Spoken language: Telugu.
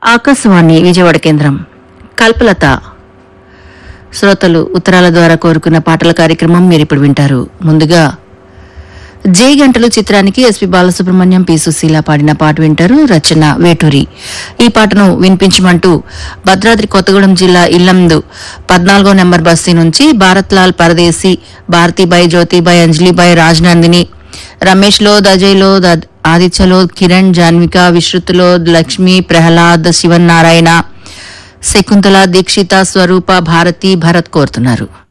ఆకాశవాణి విజయవాడ కేంద్రం కల్పలత శ్రోతలు ఉత్తరాల ద్వారా కోరుకున్న పాటల కార్యక్రమం మీరు ఇప్పుడు వింటారు ముందుగా జే గంటలు చిత్రానికి ఎస్పి బాలసుబ్రహ్మణ్యం పి సుశీల పాడిన పాట వింటారు రచన వేటూరి ఈ పాటను వినిపించమంటూ భద్రాద్రి కొత్తగూడెం జిల్లా ఇల్లందు పద్నాలుగో నెంబర్ బస్తీ నుంచి భారత్ లాల్ పరదేశీ భారతీబాయి జ్యోతిబాయి అంజలిబాయి రాజనందిని రమేష్ లోద్ అజయ్ లోద్ అద్- ఆదిత్య లోద్ కిరణ్ జాన్విక విశ్రుత్ లక్ష్మి ప్రహ్లాద్ శివన్నారాయణ శకుంతల దీక్షిత స్వరూప భారతి భరత్ కోరుతున్నారు